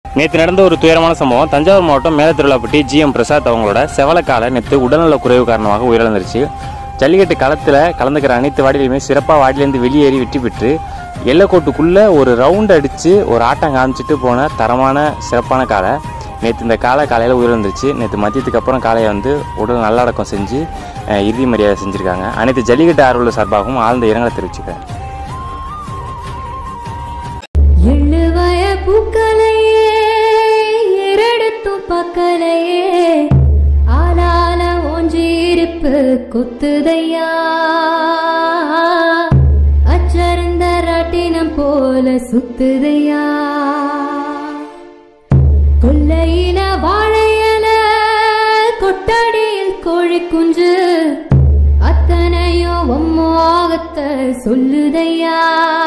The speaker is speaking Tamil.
நேற்று நடந்த ஒரு துயரமான சம்பவம் தஞ்சாவூர் மாவட்டம் மேலத்திருவிழாப்பட்டி ஜிஎம் பிரசாத் அவங்களோட செவலக்கால நேற்று உடல்நல குறைவு காரணமாக உயிரிழந்துருச்சு ஜல்லிக்கட்டு களத்தில் கலந்துக்கிற அனைத்து வாடிலையுமே சிறப்பாக வாடிலேருந்து வெளியேறி வெற்றி பெற்று எல்லைக்கோட்டுக்குள்ளே ஒரு ரவுண்ட் அடித்து ஒரு ஆட்டம் காமிச்சிட்டு போன தரமான சிறப்பான காலை நேற்று இந்த காலை காலையில் உயிரிழந்துருச்சு நேற்று மதியத்துக்கு அப்புறம் காலையை வந்து உடல் நல்லடக்கம் செஞ்சு அஹ், இறுதி மரியாதை செஞ்சுருக்காங்க அனைத்து ஜல்லிக்கட்டு ஆர்வலர் சார்பாகவும் ஆழ்ந்த இரங்கலை தெரிவிச்சுக்கிறேன் எள்ளுவய பூக்களையே எரெடுத்தும் பக்கலையே ஆளால ஒன்றி இருப்பு குத்துதையா அச்சருந்த ராட்டினம் போல சுத்துதையா கொல்லையில வாழையல கொட்டடியில் கோழி குஞ்சு அத்தனையும் உம்மோகத்தை சொல்லுதையா